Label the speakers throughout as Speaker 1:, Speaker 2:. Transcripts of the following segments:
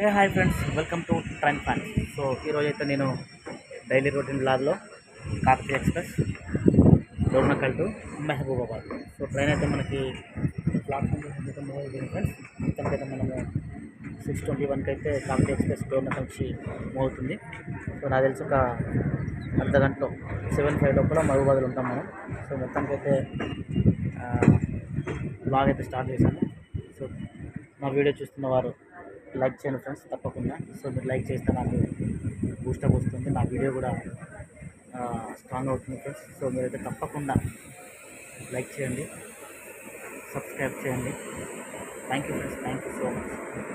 Speaker 1: A hi friends welcome to train fan so ఈరోజు అయితే నేను డైలీ రొటీన్ బ్లాగ్లో Kakatiya express Dornakal to Mahabubabad so train అయితే మనకి ప్లాట్ఫామ్ ఫ్రెండ్స్ మొత్తానికైతే మనము సిక్స్ ట్వంటీ వన్కి అయితే కాకతీయ ఎక్స్ప్రెస్ డోర్నకల్ నుంచి మూవ్ అవుతుంది సో నాకు తెలిసి ఒక అర్ధ గంటలో సెవెన్ ఫైవ్ లోపల మహబూబాద్లో ఉంటాం మనం సో మొత్తానికైతే బ్లాగ్ అయితే స్టార్ట్ చేశాను సో మా వీడియో చూస్తున్న వారు లైక్ చేయండి ఫ్రెండ్స్ తప్పకుండా సో మీరు లైక్ చేస్తే నాకు బూస్టప్ వస్తుంది నా వీడియో కూడా స్ట్రాంగ్ అవుతుంది ఫ్రెండ్స్ సో మీరైతే తప్పకుండా లైక్ చేయండి సబ్స్క్రైబ్ చేయండి thank you friends thank you so much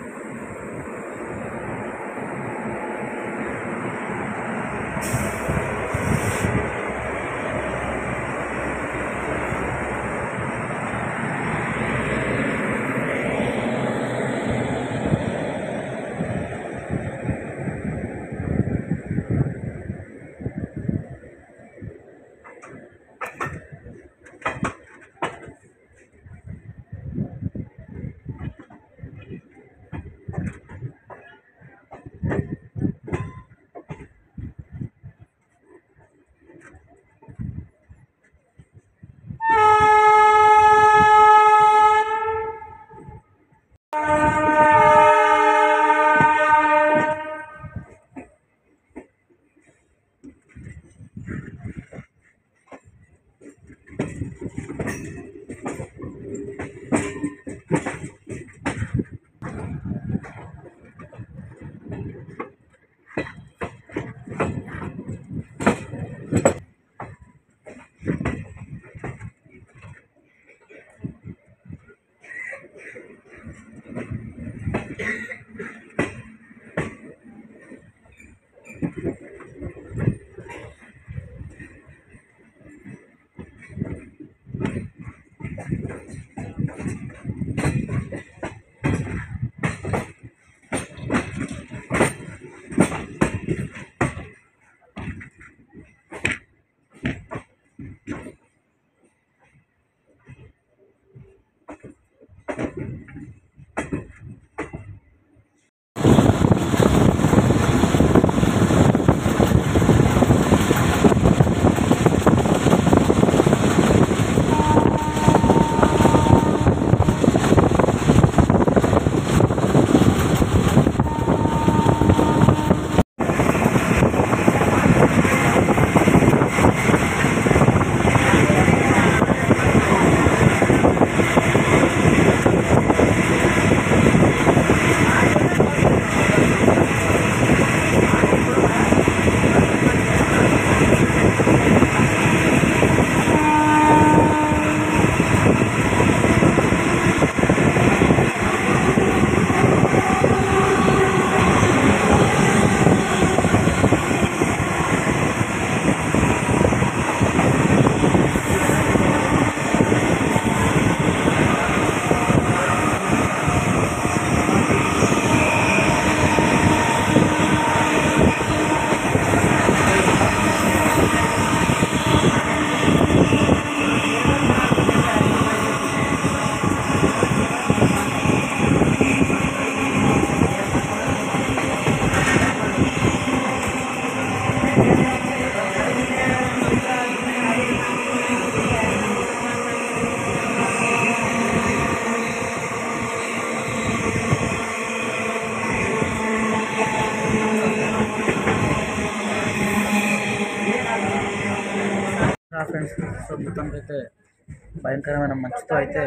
Speaker 1: friends so మొత్తానికి అయితే భయంకరమైన మంచుతో అయితే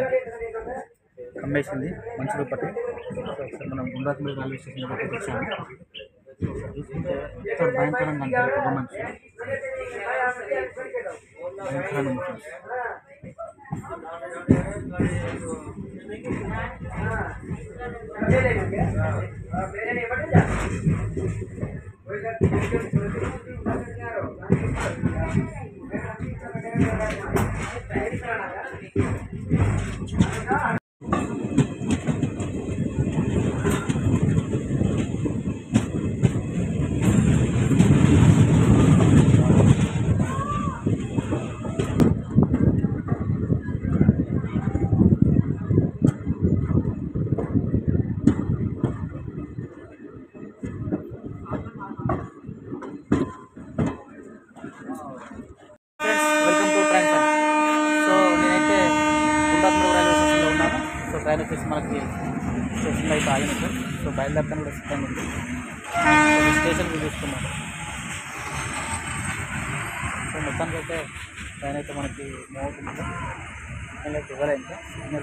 Speaker 1: కమ్మేసింది మంచు దుప్పటి సో ఒకసారి మనం గుండ్రాత్మూడి రైల్వే స్టేషన్ దగ్గరికి వచ్చాము చూసుకుంటే ఎంత భయంకరంగా అంటే పొగ మంచు భయంకరంగా ఉంది ఫ్రెండ్స్ వచ్చేసి మనకి స్టేషన్లో అయితే ఆగినట్టు సో బయలుదేరతాను కూడా సిద్ధంగా ఉంది సో స్టేషన్కి చూసుకున్నాం సో మొత్తానికి అయితే ట్రైన్ అయితే మనకి మూవ్ అవుతుంది సిగ్నల్ అయితే ఇవ్వలే ఇంకా సిగ్నల్